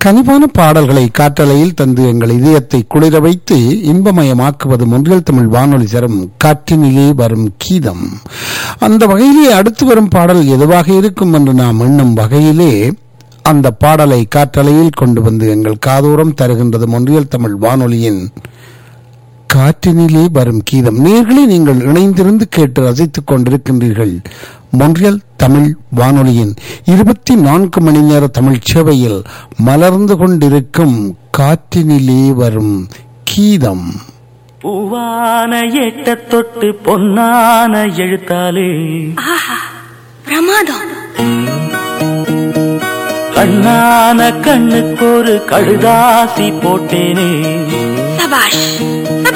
கனிவான பாடல்களை காற்றலையில் தந்து எங்கள் இதயத்தை குளிர வைத்து இன்பமயமாக்குவது முன்றில் தமிழ் வானொலி தரும் காற்றினிலே வரும் கீதம் அந்த வகையிலே அடுத்து வரும் பாடல் எதுவாக இருக்கும் என்று நாம் எண்ணும் வகையிலே அந்த பாடலை காற்றலையில் கொண்டு வந்து எங்கள் காதோரம் தருகின்றது மொன்றியல் தமிழ் வானொலியின் காற்றினிலே வரும் கீதம் நேர்களை நீங்கள் இணைந்திருந்து கேட்டு ரசித்துக் கொண்டிருக்கின்றீர்கள் மொன்றியல் தமிழ் வானொலியின் இருபத்தி நான்கு மணி நேர தமிழ் சேவையில் மலர்ந்து கொண்டிருக்கும் காற்றினிலே வரும் கீதம் பூவான எட்ட தொட்டு பொன்னான எழுத்தாலே ஆஹா பிரமாதம் கண்ணான கண்ணுக்கு ஒரு கழுதாசி போட்டேனே சபாஷ்